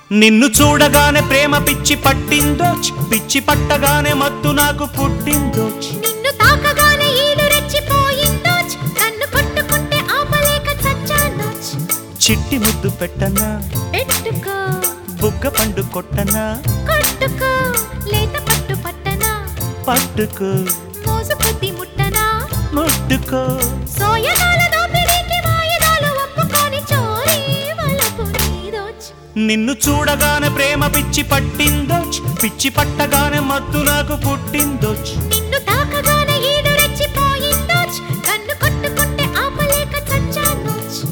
నిన్ను చూడగానే ప్రేమ పిచ్చి పట్టిందోచ్ పిచ్చి పట్టగానే మత్తు నాకు పుట్టిందోచ్ నిన్ను తాకగానే ఈడు రెచ్చిపోయిందోచ్ కన్ను కొట్టుకుంటే ఆపలేక చచ్చానోచ్ చిట్టి ముద్దు పెట్టనా పెట్టుకో బుగ్గ పండు కొట్టనా కొట్టుకో లేత పట్టు పట్టనా పట్టుకో మోసు కొద్ది ముట్టనా ముట్టుకో సోయగాల దోపిడీకి వాయిదాలు ఒప్పుకొని చోరీ వలపు నీదోచ్ నిన్ను చూడగానే ప్రేమ పిచ్చి పట్టిందోచ్ పిచ్చి పట్టగానే మత్తు నాకు పుట్టిందోచ్ నిన్ను తాకగానే ఈడు రెచ్చిపోయిందోచ్ కన్ను కొట్టుకుంటే ఆపలేక చచ్చానోచ్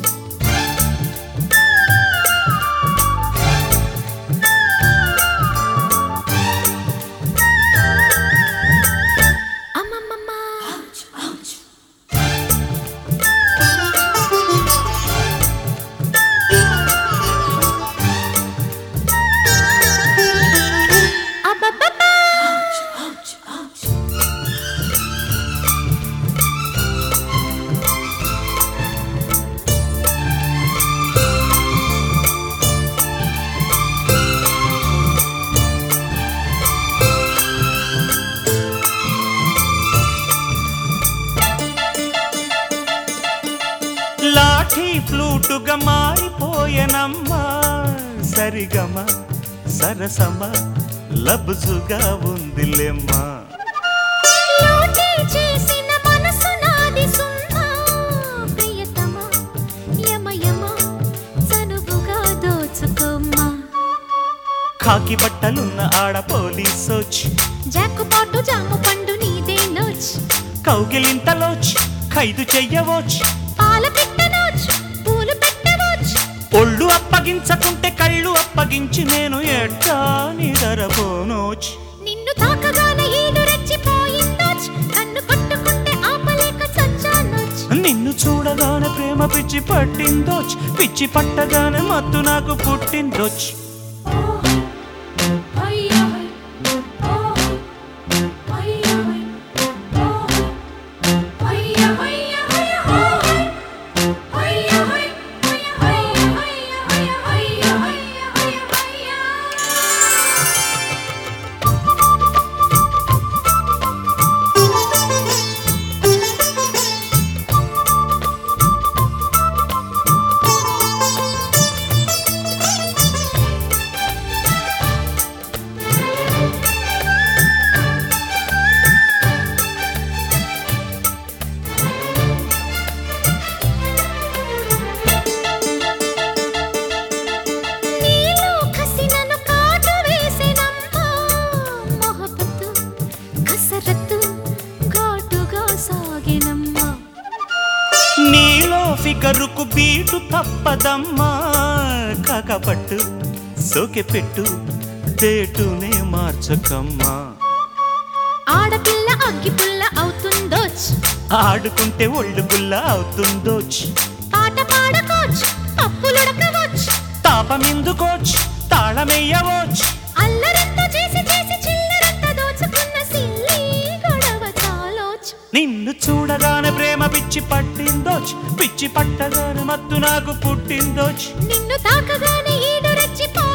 అమ్మమ్మమ్మ అబ్బబ్బబ్బా లాఠీ ఫ్లూటుగా మారిపోయనమ్మా సరిగమ సరసమ లబ్జుగా ఉందిలేమ్మా లోటే చేసిన మనసు నాది సున్నా ప్రియతమా యమ యమ చనువుగా దోచుకోమ్మా కాకి బట్టలున్న ఆడ పోలీసోచ్ జాకుపాటు జాము పండు నీదే నోచ్ కౌగిలింతలోచ్ ఖైదు చెయ్యవోచ్ పాల పెట్టనోచ్ పూలు పెట్టవోచ్ ఒళ్ళు అప్పగించకుంటే కళ్ళు అప్పగించి నేను ఎట్టా నిదరపోనోచ్ నిన్ను తాకగానే ఈడు రెచ్చిపోయిందోచ్ కన్ను కొట్టుకుంటే ఆపలేక చచ్చానోచ్ నిన్ను చూడగానే ప్రేమ పిచ్చి పట్టిందోచ్ పిచ్చి పట్టగానే మత్తు నాకు పుట్టిందోచ్ నీలో కసినను కాటు వేసెనమ్మా మొహబత్తు కసరత్తు ఘాటుగా సాగెనమ్మా నీలో ఫిగరుకు బీటు తప్పదమ్మా కాకపట్టు సోకె పెట్టు దేటునే మార్చకమ్మా ఆడపిల్ల అగ్గిపుల్ల అవుతుందోచ్ ఆడుకుంటే ఒళ్ళు గుల్ల అవుతుందోచ్ పాట పాడకోచ్ పప్పులుడకవోచ్ తాపమిందుకోచ్ తాళమెయ్యవోచ్ అల్లరంతా చేసి చేసి చిల్లరంతా దోచుకున్న సిల్లి గొడవ చాలోచ్ నిన్ను చూడగానే ప్రేమ పిచ్చి పట్టిందోచ్ పిచ్చి పట్టగానే మత్తు నాకు పుట్టిందోచ్ నిన్ను తాకగానే ఈడు రెచ్చిపో